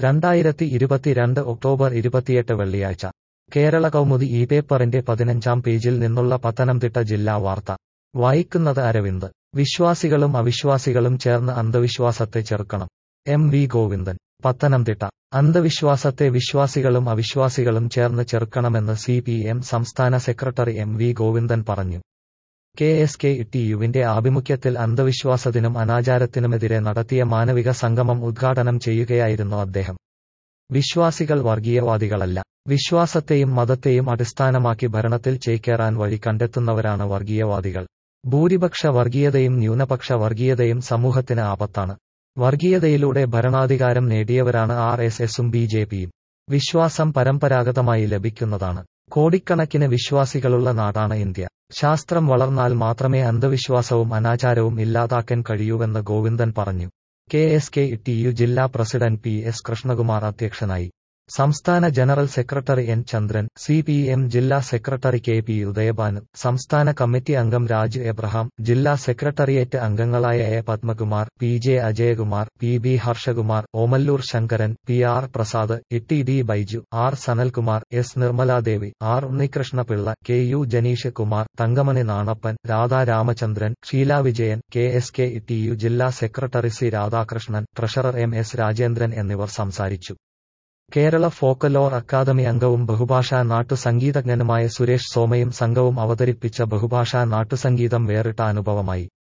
രണ്ടായിരത്തി ഇരുപത്തിരണ്ട് ഒക്ടോബർ ഇരുപത്തിയെട്ട് വെള്ളിയാഴ്ച കേരള കൗമുദി ഈ പേപ്പറിന്റെ പതിനഞ്ചാം പേജിൽ നിന്നുള്ള പത്തനംതിട്ട ജില്ലാ വാർത്ത വായിക്കുന്നത് അരവിന്ദ് വിശ്വാസികളും അവിശ്വാസികളും ചേർന്ന് അന്ധവിശ്വാസത്തെ ചെറുക്കണം എം വി ഗോവിന്ദൻ പത്തനംതിട്ട അന്ധവിശ്വാസത്തെ വിശ്വാസികളും അവിശ്വാസികളും ചേർന്ന് ചെറുക്കണമെന്ന് സി പി എം സംസ്ഥാന സെക്രട്ടറി എം വി ഗോവിന്ദൻ പറഞ്ഞു കെ എസ് കെ ടി യുവിന്റെ ആഭിമുഖ്യത്തിൽ അന്ധവിശ്വാസത്തിനും അനാചാരത്തിനുമെതിരെ നടത്തിയ മാനവിക സംഗമം ഉദ്ഘാടനം ചെയ്യുകയായിരുന്നു അദ്ദേഹം വിശ്വാസികൾ വർഗീയവാദികളല്ല വിശ്വാസത്തെയും മതത്തെയും അടിസ്ഥാനമാക്കി ഭരണത്തിൽ ചേക്കേറാൻ വഴി കണ്ടെത്തുന്നവരാണ് വർഗീയവാദികൾ ഭൂരിപക്ഷ വർഗീയതയും ന്യൂനപക്ഷ വർഗീയതയും സമൂഹത്തിന് ആപത്താണ് വർഗീയതയിലൂടെ ഭരണാധികാരം നേടിയവരാണ് ആർ എസ് എസും ബി ജെ പിയും വിശ്വാസം പരമ്പരാഗതമായി ലഭിക്കുന്നതാണ് കോടിക്കണക്കിന് വിശ്വാസികളുള്ള നാടാണ് ഇന്ത്യ ശാസ്ത്രം വളർന്നാൽ മാത്രമേ അന്ധവിശ്വാസവും അനാചാരവും ഇല്ലാതാക്കാൻ കഴിയൂവെന്ന് ഗോവിന്ദൻ പറഞ്ഞു K S K T U ജില്ലാ പ്രസിഡന്റ് പി എസ് കൃഷ്ണകുമാർ അധ്യക്ഷനായി സംസ്ഥാന general secretary N Chandran C P M ജില്ലാ സെക്രട്ടറി കെ പി ഉദയഭാനു സംസ്ഥാന കമ്മിറ്റി അംഗം രാജു എബ്രഹാം ജില്ലാ സെക്രട്ടേറിയറ്റ് അംഗങ്ങളായ A Padmakumar P J Ajayakumar P B Harshakumar Omallur Sankaran P R Prasad Itty D Baiju R Sanalkumar S Nirmaladevi R Unnikrishnapillai K U Janeesh Kumar Thankamani Nanappan Radha Ramachandran Sheela Vijayan K S K T U ജില്ലാ secretary C Radhakrishnan treasurer M S Rajendran എന്നിവർ സംസാരിച്ചു Kerala folklore academy അംഗവും ബഹുഭാഷാ നാട്ടുസംഗീതജ്ഞനുമായ സുരേഷ് സോമയും സംഘവും അവതരിപ്പിച്ച ബഹുഭാഷാ നാട്ടുസംഗീതം വേറിട്ട അനുഭവമായി